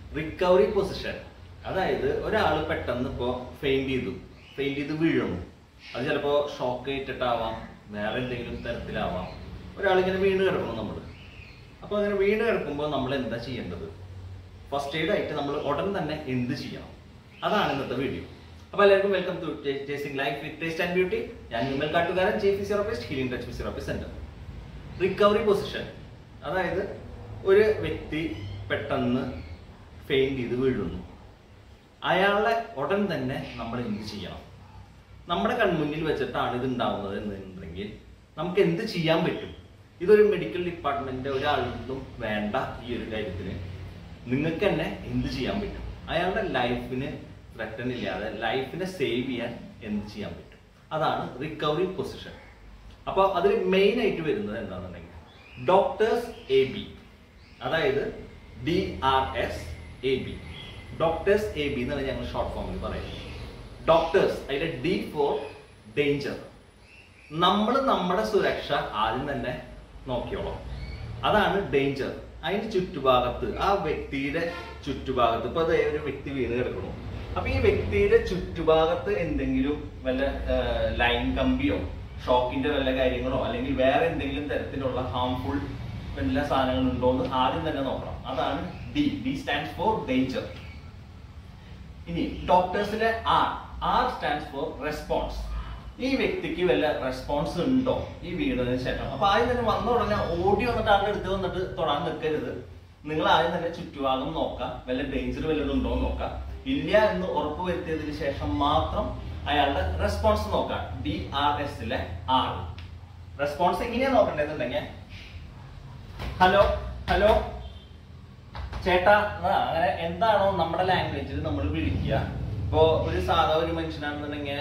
Recovery position അതായത് ഒരാൾ പെട്ടെന്ന് ഇപ്പോൾ ഫെയിൻറ്റ് ചെയ്തു ഫെയിൻറ്റ് ചെയ്ത് വീഴുന്നു അത് ചിലപ്പോൾ ഷോക്ക് ഏറ്റിട്ടാവാം വേറെ എന്തെങ്കിലും തരത്തിലാവാം ഒരാളിങ്ങനെ വീണ് കിടക്കണം നമ്മൾ അപ്പോൾ അങ്ങനെ വീണ് കിടക്കുമ്പോൾ നമ്മൾ എന്താ ചെയ്യേണ്ടത് ഫസ്റ്റ് എയ്ഡ് ആയിട്ട് നമ്മൾ ഉടൻ തന്നെ എന്ത് ചെയ്യണം അതാണ് ഇന്നത്തെ വീഡിയോ അപ്പോൾ എല്ലാവർക്കും welcome to tasting life with taste and beauty ഞാൻ Vimal Kattukaran J physiotherapist healing touch physiotherapy centre recovery position അതായത് ഒരു വ്യക്തി പെട്ടെന്ന് ഫെയിൻറ്റ് ചെയ്ത് വീഴുന്നു അയാളെ ഉടൻ തന്നെ നമ്മൾ എന്ത് ചെയ്യണം നമ്മുടെ കൺമുന്നിൽ വെച്ചിട്ടാണ് ഇത് ഉണ്ടാവുന്നത് എന്നുണ്ടെങ്കിൽ നമുക്ക് എന്ത് ചെയ്യാൻ പറ്റും ഇതൊരു മെഡിക്കൽ ഡിപ്പാർട്ട്മെന്റ് ഒരാളൊന്നും വേണ്ട ഈ ഒരു കാര്യത്തിന് നിങ്ങൾക്ക് തന്നെ എന്ത് ചെയ്യാൻ പറ്റും അയാളുടെ ലൈഫിന് ത്രട്ടൻ ഇല്ലാതെ ലൈഫിനെ സേവ് ചെയ്യാൻ എന്ത് ചെയ്യാൻ പറ്റും അതാണ് റിക്കവറി പൊസിഷൻ അപ്പോൾ അതിൽ മെയിൻ ആയിട്ട് വരുന്നത് എന്താണെന്നുണ്ടെങ്കിൽ ഡോക്ടേഴ്സ് എ ബി അതായത് D R S A B doctors A B എന്നാണ് ഞങ്ങൾ ഷോർട്ട് ഫോമിൽ പറയുന്നത് ഡോക്ടേഴ്സ് അതിലെ ഡി ഫോർ ഡേഞ്ചർ നമ്മൾ നമ്മുടെ സുരക്ഷ ആദ്യം തന്നെ നോക്കിയോളാം അതാണ് ഡേഞ്ചർ അതിന് ചുറ്റുഭാഗത്ത് ആ വ്യക്തിയുടെ ചുറ്റുഭാഗത്ത് ഇപ്പൊ ദേ ഒരു വ്യക്തി വീണ് കിടക്കണു അപ്പൊ ഈ വ്യക്തിയുടെ ചുറ്റുഭാഗത്ത് എന്തെങ്കിലും വല്ല ലൈൻ കമ്പിയോ ഷോക്കിന്റെ വല്ല കാര്യങ്ങളോ അല്ലെങ്കിൽ വേറെ എന്തെങ്കിലും തരത്തിലുള്ള ഹാംഫുൾ വല്ല സാധനങ്ങളുണ്ടോ എന്ന് ആദ്യം തന്നെ നോക്കണം അതാണ് D D stands for danger ഇനി ഡോക്ടേഴ്സിലെ R R stands for response ഈ വ്യക്തിക്ക് വല്ല റെസ്പോൺസ് ഉണ്ടോ ഈ വീടിന് ശേഷം അപ്പൊ ആദ്യം തന്നെ വന്ന ഉടനെ ഓടി വന്നിട്ട് ആളുടെ അടുത്ത് വന്നിട്ട് തൊടാൻ നിൽക്കരുത് നിങ്ങൾ ആദ്യം തന്നെ ചുറ്റുഭാഗം നോക്കാം വല്ല ഡേഞ്ചർ വല്ലതും ഉണ്ടോ എന്ന് നോക്കാം ഇല്ല എന്ന് ഉറപ്പ് വരുത്തിയതിന് ശേഷം മാത്രം അയാളുടെ റെസ്പോൺസ് നോക്കാം ഡി ആർ എസിലെ ആർ റെസ്പോൺസ് എങ്ങനെയാ നോക്കണ്ടേന്നുണ്ടെങ്കിൽ ഹലോ ഹലോ ചേട്ടാ ആ, അങ്ങനെ എന്താണോ നമ്മുടെ ലാംഗ്വേജിൽ നമ്മൾ വിളിക്കുക ഇപ്പോ ഒരു സാധാ ഒരു മനുഷ്യനാണെന്നുണ്ടെങ്കിൽ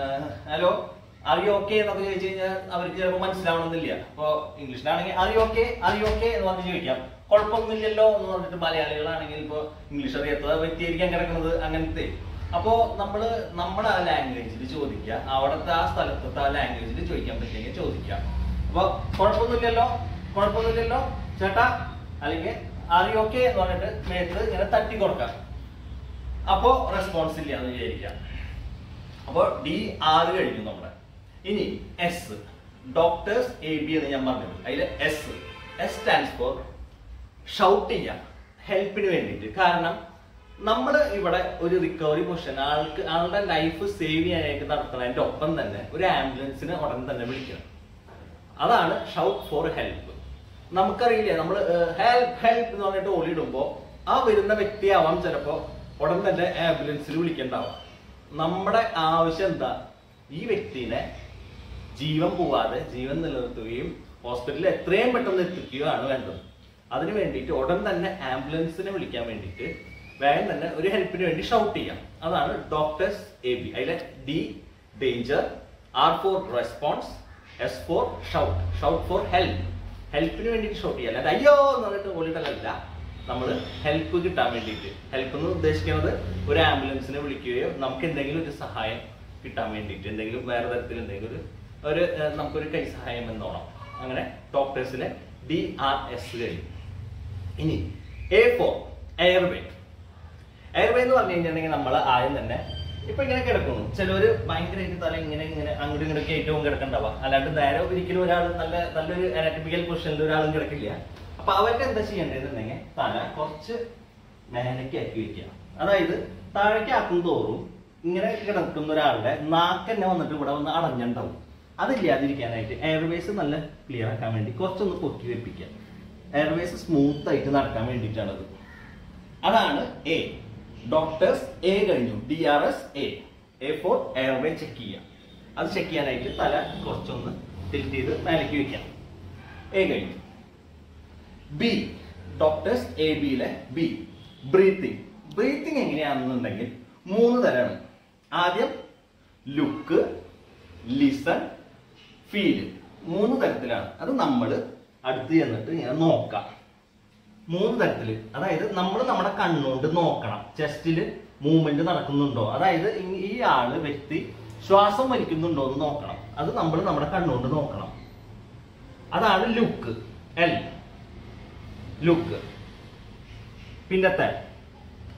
ഹലോ അറി ഓക്കെ എന്നൊക്കെ ചോദിച്ചു കഴിഞ്ഞാൽ അവർക്ക് ചിലപ്പോൾ മനസ്സിലാവണമെന്നില്ല ഇപ്പോ ഇംഗ്ലീഷിലാണെങ്കിൽ അറി ഓക്കെ അറി ഓക്കെ എന്ന് പറഞ്ഞ് ചോദിക്കാം കുഴപ്പമൊന്നുമില്ലല്ലോ എന്ന് പറഞ്ഞിട്ട് മലയാളികളാണെങ്കിൽ ഇപ്പോ ഇംഗ്ലീഷ് അറിയാത്ത വ്യക്തിയായിരിക്കാൻ കിടക്കുന്നത് അങ്ങനത്തെ അപ്പോ നമ്മള് നമ്മുടെ ആ ലാംഗ്വേജിൽ ചോദിക്കുക അവിടുത്തെ ആ സ്ഥലത്തെ ആ ലാംഗ്വേജിൽ ചോദിക്കാൻ പറ്റിയെങ്കിൽ ചോദിക്കാം അപ്പൊ കുഴപ്പമൊന്നുമില്ലല്ലോ കുഴപ്പമൊന്നുമില്ലല്ലോ ചേട്ടാ അല്ലെങ്കിൽ ആറി ഓക്കെ എന്ന് പറഞ്ഞിട്ട് മേത്ത് ഇങ്ങനെ തട്ടി കൊടുക്കാം അപ്പോ റെസ്പോൺസ് ഇല്ല എന്ന് വിചാരിക്കാം അപ്പോ ഡി ആറ് കഴിഞ്ഞു നമ്മുടെ ഇനി എസ് ഡോക്ടേഴ്സ് എ ബി എന്ന് ഞാൻ പറഞ്ഞത് അതിൽ S S stands for shout ചെയ്യാം ഹെൽപ്പിന് വേണ്ടിയിട്ട് കാരണം നമ്മൾ ഇവിടെ ഒരു റിക്കവറി പൊസിഷൻ ആൾക്ക് ആളുടെ ലൈഫ് സേവ് ചെയ്യാനായിട്ട് നടത്തുന്നതിന്റെ ഒപ്പം തന്നെ ഒരു ആംബുലൻസിനെ ഉടൻ തന്നെ വിളിക്കണം അതാണ് ഷൗട്ട് ഫോർ ഹെൽപ്പ് നമുക്കറിയില്ലേ നമ്മൾ ഹെൽപ്പ് ഹെൽപ്പ് എന്ന് പറഞ്ഞിട്ട് ഓടിയിടുമ്പോ ആ വരുന്ന വ്യക്തിയാവാം ചിലപ്പോ ഉടൻ തന്നെ ആംബുലൻസിൽ വിളിക്കണ്ടാവാം നമ്മുടെ ആവശ്യം എന്താ ഈ വ്യക്തിനെ ജീവൻ പോവാതെ ജീവൻ നിലനിർത്തുകയും ഹോസ്പിറ്റലിൽ എത്രയും പെട്ടെന്ന് എത്തിക്കുകയാണ് വേണ്ടത് അതിന് വേണ്ടിയിട്ട് ഉടൻ തന്നെ ആംബുലൻസിനെ വിളിക്കാൻ വേണ്ടിയിട്ട് വേഗം തന്നെ ഒരു ഹെൽപ്പിന് വേണ്ടി ഷൗട്ട് ചെയ്യാം അതാണ് ഡോക്ടേഴ്സ് എ ബി അതിലെ D danger R for response S for shout shout for help ഹെൽപ്പിന് വേണ്ടിയിട്ട് ഷൗട്ട് ചെയ്യാം അല്ലാതെ അയ്യോ എന്ന് പറഞ്ഞിട്ട് ഓടിയിട്ടല്ല നമ്മൾ ഹെൽപ്പ് കിട്ടാൻ വേണ്ടിയിട്ട് ഹെൽപ്പ് എന്ന് ഉദ്ദേശിക്കുന്നത് ഒരു ആംബുലൻസിനെ വിളിക്കുകയോ നമുക്ക് എന്തെങ്കിലും ഒരു സഹായം കിട്ടാൻ വേണ്ടിയിട്ട് എന്തെങ്കിലും വേറെ തരത്തിൽ എന്തെങ്കിലും ഒരു ഒരു ഏഹ്, നമുക്കൊരു കൈ സഹായം എന്നോണം അങ്ങനെ ഡോക്ടേഴ്സിലെ ഡി ആർ എസ് കഴിഞ്ഞു ഇനി എ ഫോർ എയർവേ എയർവേ എന്ന് പറഞ്ഞു കഴിഞ്ഞിട്ടുണ്ടെങ്കിൽ നമ്മൾ ആദ്യം തന്നെ ഇപ്പൊ ഇങ്ങനെ കിടക്കുന്നു ചിലവര് ഭയങ്കരമായിട്ട് തല ഇങ്ങനെ ഇങ്ങനെ അങ്ങോട്ടും ഇങ്ങോട്ട് ഏറ്റവും കിടക്കണ്ടാവാം അല്ലാണ്ട് നേരെ ഒരിക്കലും ഒരാൾ നല്ല നല്ലൊരു അനാറ്റമിക്കൽ പൊസിഷനിൽ ഒരാളും കിടക്കില്ല അപ്പൊ അവർക്ക് എന്താ ചെയ്യേണ്ടതെന്നുണ്ടെങ്കിൽ തല കുറച്ച് മേലേക്ക് ആക്കി വെക്കുക അതായത് താഴേക്ക് ആക്കും തോറും ഇങ്ങനെ കിടക്കുന്ന ഒരാളുടെ നാക്ക് തന്നെ വന്നിട്ട് ഇവിടെ വന്ന് അടഞ്ഞിട്ടുണ്ടാവും അതില്ലാതിരിക്കാനായിട്ട് എയർവേസ് നല്ല ക്ലിയർ ആക്കാൻ വേണ്ടി കുറച്ചൊന്ന് പൊക്കി വെപ്പിക്കുക എയർവേസ് സ്മൂത്ത് ആയിട്ട് നടക്കാൻ വേണ്ടിയിട്ടാണത് അതാണ് എ ഡോക്ടേഴ്സ് എ കഴിഞ്ഞു D R S A A for airway check ചെയ്യാം അത് ചെക്ക് ചെയ്യാനായിട്ട് തല കുറച്ചൊന്ന് ടിൽറ്റ് ചെയ്ത് മേലേക്ക് വെക്കാം എ കഴിഞ്ഞു ബി ഡോക്ടേഴ്സ് എ ബിയിലെ ബി ബ്രീത്തിങ് ബ്രീത്തിങ് എങ്ങനെയാണെന്നുണ്ടെങ്കിൽ മൂന്ന് തരമാണ് ആദ്യം ലുക്ക് ലിസൺ ഫീല് മൂന്ന് തരത്തിലാണ് അത് നമ്മൾ അടുത്ത് ചെന്നിട്ട് ഇങ്ങനെ നോക്കാം മൂന്ന് തരത്തില് അതായത് നമ്മൾ നമ്മുടെ കണ്ണുകൊണ്ട് നോക്കണം ചെസ്റ്റില് മൂവ്മെന്റ് നടക്കുന്നുണ്ടോ അതായത് ഈ- ഈ ആള് വ്യക്തി ശ്വാസം വലിക്കുന്നുണ്ടോ എന്ന് നോക്കണം അത് നമ്മൾ നമ്മുടെ കണ്ണുകൊണ്ട് നോക്കണം അതാണ് ലുക്ക് എൽ ലുക്ക് പിന്നത്തെ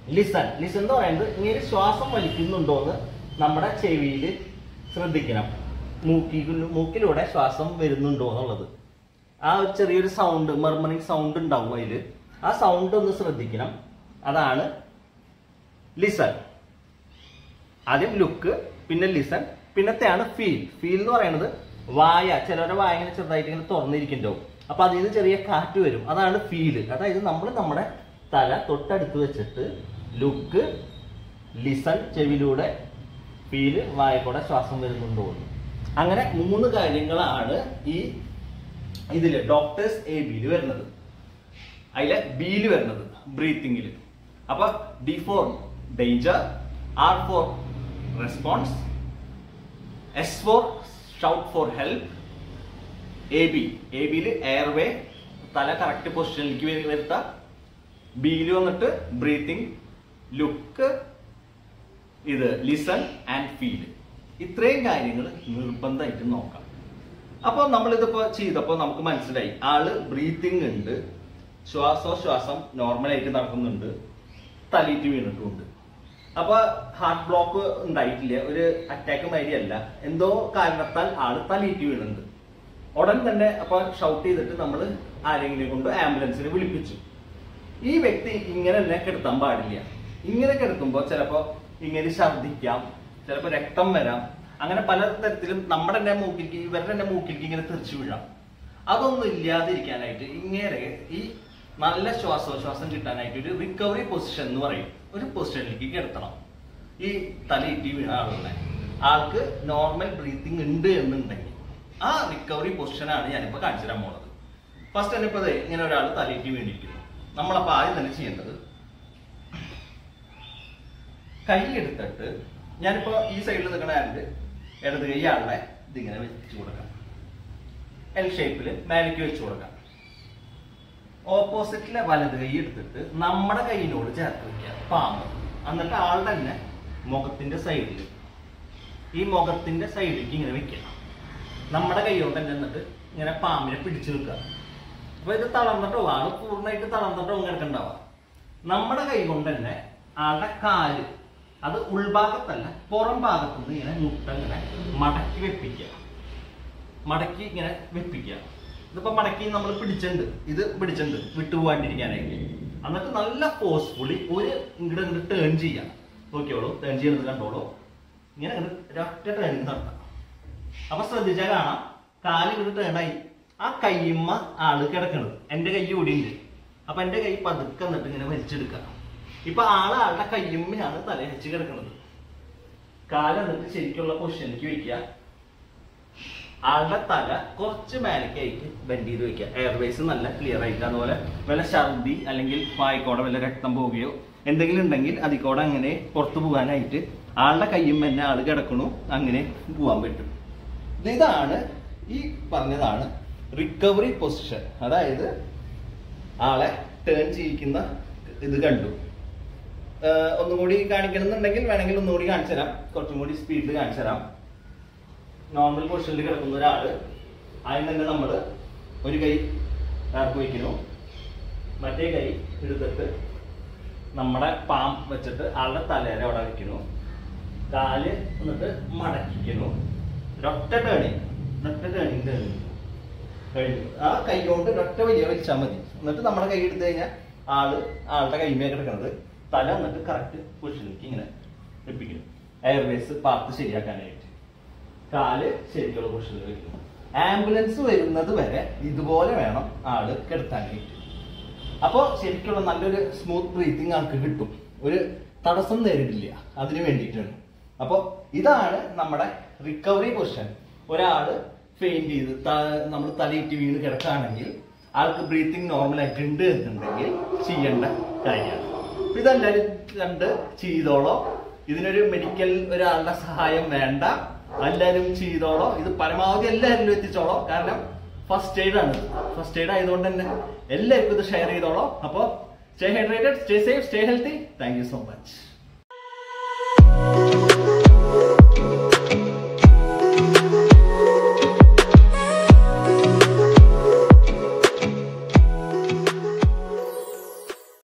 ലിസൺ ലിസൺ എന്ന് പറയുന്നത് ഇങ്ങനെ ശ്വാസം വലിക്കുന്നുണ്ടോ എന്ന് നമ്മുടെ ചെവിയിൽ ശ്രദ്ധിക്കണം മൂക്കിൽ മൂക്കിലൂടെ ശ്വാസം വരുന്നുണ്ടോ എന്നുള്ളത് ആ ഒരു ചെറിയൊരു സൗണ്ട് മെർമറിങ് സൗണ്ട് ഉണ്ടാവും അതിൽ ആ സൗണ്ട് ഒന്ന് ശ്രദ്ധിക്കണം അതാണ് ലിസൺ ആദ്യം ലുക്ക് പിന്നെ ലിസൺ പിന്നത്തെയാണ് ഫീൽ ഫീൽ എന്ന് പറയുന്നത് വായ ചിലരുടെ വായ ഇങ്ങനെ ചെറുതായിട്ട് ഇങ്ങനെ തുറന്നിരിക്കുന്നുണ്ടാവും അപ്പൊ അതിൽ നിന്ന് ചെറിയ കാറ്റ് വരും അതാണ് ഫീല് അതായത് നമ്മൾ നമ്മുടെ തല തൊട്ടടുത്ത് വെച്ചിട്ട് ലുക്ക് ലിസൺ ചെവിയിലൂടെ ഫീല് വായ കൂടെ ശ്വാസം വരുന്നുണ്ടോ എന്ന്. അങ്ങനെ മൂന്ന് കാര്യങ്ങളാണ് ഈ ഇതില് ഡോക്ടേഴ്സ് എ ബിയിൽ വരുന്നത് അതിലെ ബിയിൽ വരുന്നത് ബ്രീത്തിങ്ങിൽ അപ്പൊ D for danger R for response S for shout for help A B A ബിയിൽ എയർവേ തല കറക്റ്റ് പൊസിഷനിലേക്ക് വരുത്താം ബിയിൽ വന്നിട്ട് ബ്രീത്തിങ് ലുക്ക് ഇത് ലിസൺ ആൻഡ് ഫീൽ ഇത്രയും കാര്യങ്ങൾ നിർബന്ധമായിട്ട് നോക്കാം അപ്പോൾ നമ്മളിതിപ്പോ ചെയ്തപ്പോൾ നമുക്ക് മനസ്സിലായി ആള് ബ്രീത്തിങ് ഉണ്ട് ശ്വാസോശ്വാസം നോർമലായിട്ട് നടക്കുന്നുണ്ട് തലീറ്റ് വീണിട്ടുമുണ്ട് അപ്പൊ ഹാർട്ട് ബ്ലോക്ക് ഉണ്ടായിട്ടില്ല ഒരു അറ്റാക്ക് മാതിരിയല്ല എന്തോ കാരണത്താൽ ആള് തലീറ്റ് വീണുണ്ട് ഉടൻ തന്നെ അപ്പൊ ഷൗട്ട് ചെയ്തിട്ട് നമ്മൾ ആരെങ്കിലും കൊണ്ട് ആംബുലൻസിനെ വിളിപ്പിച്ചു ഈ വ്യക്തി ഇങ്ങനെ തന്നെ കിടത്താൻ പാടില്ല ഇങ്ങനെ കിടക്കുമ്പോൾ ചിലപ്പോ ഇങ്ങനെ ഛർദിക്കാം ചിലപ്പോ രക്തം വരാം അങ്ങനെ പല തരത്തിലും നമ്മുടെ തന്നെ മൂക്കിലേക്ക് ഇവരുടെ തന്നെ മൂക്കിലേക്ക് ഇങ്ങനെ തെറിച്ചു വീഴാം അതൊന്നും ഇല്ലാതിരിക്കാനായിട്ട് ഇങ്ങനെ ഈ നല്ല ശ്വാസോച്ഛ്വാസം കിട്ടാനായിട്ട് ഒരു റിക്കവറി പൊസിഷൻ എന്ന് പറയും ഒരു പൊസിഷനിലേക്ക് കിടത്തണം ഈ തലയിട്ടി വീണ ആളുകളെ ആൾക്ക് നോർമൽ ബ്രീത്തിങ് ഉണ്ട് എന്നുണ്ടെങ്കിൽ ആ റിക്കവറി പൊസിഷനാണ് ഞാനിപ്പോ കാണിച്ചു തരാൻ പോണത് ഫസ്റ്റ് തന്നെ ഇപ്പൊ ദേ ഇങ്ങനെ ഒരാൾ തലയിട്ടി വീണിരിക്കുന്നു നമ്മളപ്പോ ആദ്യം തന്നെ ചെയ്യേണ്ടത് കൈ എടുത്തിട്ട് ഞാനിപ്പോ ഈ സൈഡിൽ നിൽക്കുന്ന ആളുടെ ഇടത് കൈ ആളുടെ ഇതിങ്ങനെ വെച്ച് കൊടുക്കാം എൽ ഷേപ്പിൽ മേലേക്ക് വെച്ച് കൊടുക്കാം ഓപ്പോസിറ്റിലെ വലത് കൈ എടുത്തിട്ട് നമ്മുടെ കൈയിനോട് ചേർത്ത് വെക്കുക പാമ്പ് എന്നിട്ട് ആളുടെ തന്നെ മുഖത്തിന്റെ സൈഡിൽ ഈ മുഖത്തിന്റെ സൈഡിലേക്ക് ഇങ്ങനെ വെക്കണം നമ്മുടെ കൈ കൊണ്ട് തന്നെ എന്നിട്ട് ഇങ്ങനെ പാമ്പിനെ പിടിച്ചു വെക്കുക അപ്പൊ ഇത് തളർന്നിട്ടോ ആള് പൂർണ്ണമായിട്ട് തളർന്നിട്ടോ കിടക്കണ്ടാവുക നമ്മുടെ കൈ കൊണ്ട് തന്നെ ആളുടെ കാല് അത് ഉൾഭാഗത്തല്ല പുറം ഭാഗത്ത് നിന്ന് ഇങ്ങനെ മുട്ട ഇങ്ങനെ മടക്കി വെപ്പിക്കുക മടക്കി ഇങ്ങനെ വെപ്പിക്കുക ഇതിപ്പോ മടക്കി നമ്മൾ പിടിച്ചിട്ടുണ്ട് ഇത് പിടിച്ചിട്ടുണ്ട് വിട്ടുപോകാണ്ടിരിക്കാനായിട്ട് എന്നിട്ട് നല്ല ഫോഴ്സ്ഫുള്ളി ഒരു ഇങ്ങോട്ട് ഇങ്ങോട്ട് ടേൺ ചെയ്യാം നോക്കിയോളൂ ടേൺ ചെയ്യുന്നത് കണ്ടോളൂ ഇങ്ങനെ ഇങ്ങോട്ട് ഒറ്റ ടേണിങ് നടത്താം അപ്പൊ ശ്രദ്ധിച്ചാൽ കാണാം കാല് ഇങ്ങോട്ട് ടേണായി ആ കയ്യമ്മ ആള് കിടക്കണത് എന്റെ കൈ കൂടി ഉണ്ട് അപ്പൊ എന്റെ കൈ പതുക്കെ എന്നിട്ട് ഇങ്ങനെ വലിച്ചെടുക്കാം ഇപ്പൊ ആള് ആളുടെ കയ്യമ്മയാണ് തല വെച്ച് കിടക്കണത് കാല് എന്നിട്ട് ശരിക്കുള്ള പൊസിഷനിലേക്ക് വെക്കുക ആളുടെ തല കുറച്ച് മേലേക്കായിട്ട് ബെൻഡ് ചെയ്ത് വെക്കുക എയർവേസ് നല്ല ക്ലിയർ ആയിട്ട് അതുപോലെ വല്ല ഛർദി അല്ലെങ്കിൽ വായിക്കോടെ വല്ല രക്തം പോവുകയോ എന്തെങ്കിലും ഉണ്ടെങ്കിൽ അതിക്കോടെ അങ്ങനെ പുറത്തു പോകാനായിട്ട് ആളുടെ കയ്യും തന്നെ ആള് കിടക്കണു അങ്ങനെ പോകാൻ പറ്റും ഇത് ഇതാണ് ഈ പറഞ്ഞതാണ് റിക്കവറി പൊസിഷൻ അതായത് ആളെ ടേൺ ചെയ്യിക്കുന്ന ഇത് കണ്ടു ആഹ് ഒന്നും കൂടി കാണിക്കണം എന്നുണ്ടെങ്കിൽ വേണമെങ്കിൽ ഒന്നും കൂടി കാണിച്ചു തരാം കുറച്ചും കൂടി സ്പീഡിൽ കാണിച്ചു തരാം നോർമൽ പൊസിഷനിൽ കിടക്കുന്ന ഒരാള് ആദ്യം തന്നെ നമ്മൾ ഒരു കൈ നേർക്ക് വയ്ക്കുന്നു മറ്റേ കൈ എടുത്തിട്ട് നമ്മുടെ പാം വെച്ചിട്ട് ആളുടെ തലേരെ അവിടെ വെക്കുന്നു കാല് എന്നിട്ട് മടക്കിക്കുന്നു ഒരൊറ്റ ടേണിങ് ഒരൊറ്റ ടേണിങ് ടേണിങ് കഴിഞ്ഞു ആ കൈ കൊണ്ട് ഒരൊറ്റ വലിയ വലിച്ചാൽ മതി എന്നിട്ട് നമ്മുടെ കൈ എടുത്തു കഴിഞ്ഞാൽ ആള് ആളുടെ കൈമേ കിടക്കുന്നത് തല എന്നിട്ട് കറക്റ്റ് പൊസിഷനിലേക്ക് ഇങ്ങനെ വെപ്പിക്കുന്നു എയർവേസ് പാർട്ട് ശരിയാക്കാനായിട്ട് കാല് ശരിക്കുള്ള പൊസിഷനിൽ വെക്കുന്നു ആംബുലൻസ് വരുന്നത് വരെ ഇതുപോലെ വേണം ആള് കിടത്താനായിട്ട് അപ്പോ ശരിക്കുള്ള നല്ലൊരു സ്മൂത്ത് ബ്രീത്തിങ് ആൾക്ക് കിട്ടും ഒരു തടസ്സം നേരിടില്ല അതിന് വേണ്ടിയിട്ടാണ് അപ്പൊ ഇതാണ് നമ്മുടെ റിക്കവറി പൊസിഷൻ ഒരാള് ഫെയിന്റ് ചെയ്ത് നമ്മൾ തലയിട്ട് വീണ് കിടക്കുകയാണെങ്കിൽ ആൾക്ക് ബ്രീത്തിങ് നോർമൽ ആയിട്ടുണ്ട് എന്നുണ്ടെങ്കിൽ ചെയ്യേണ്ട കാര്യമാണ് അപ്പൊ ഇതെല്ലാവരും കണ്ട് ചെയ്തോളോ ഇതിനൊരു മെഡിക്കൽ ഒരാളുടെ സഹായം വേണ്ട എല്ലാവരും ചെയ്തോളോ ഇത് പരമാവധി എല്ലാവരിലും എത്തിച്ചോളോ കാരണം ഫസ്റ്റ് എയ്ഡ് ആണ് ഫസ്റ്റ് എയ്ഡ് ആയതുകൊണ്ട് തന്നെ എല്ലാവർക്കും ഇത് ഷെയർ ചെയ്തോളോ അപ്പോൾ stay hydrated stay safe stay healthy thank you so much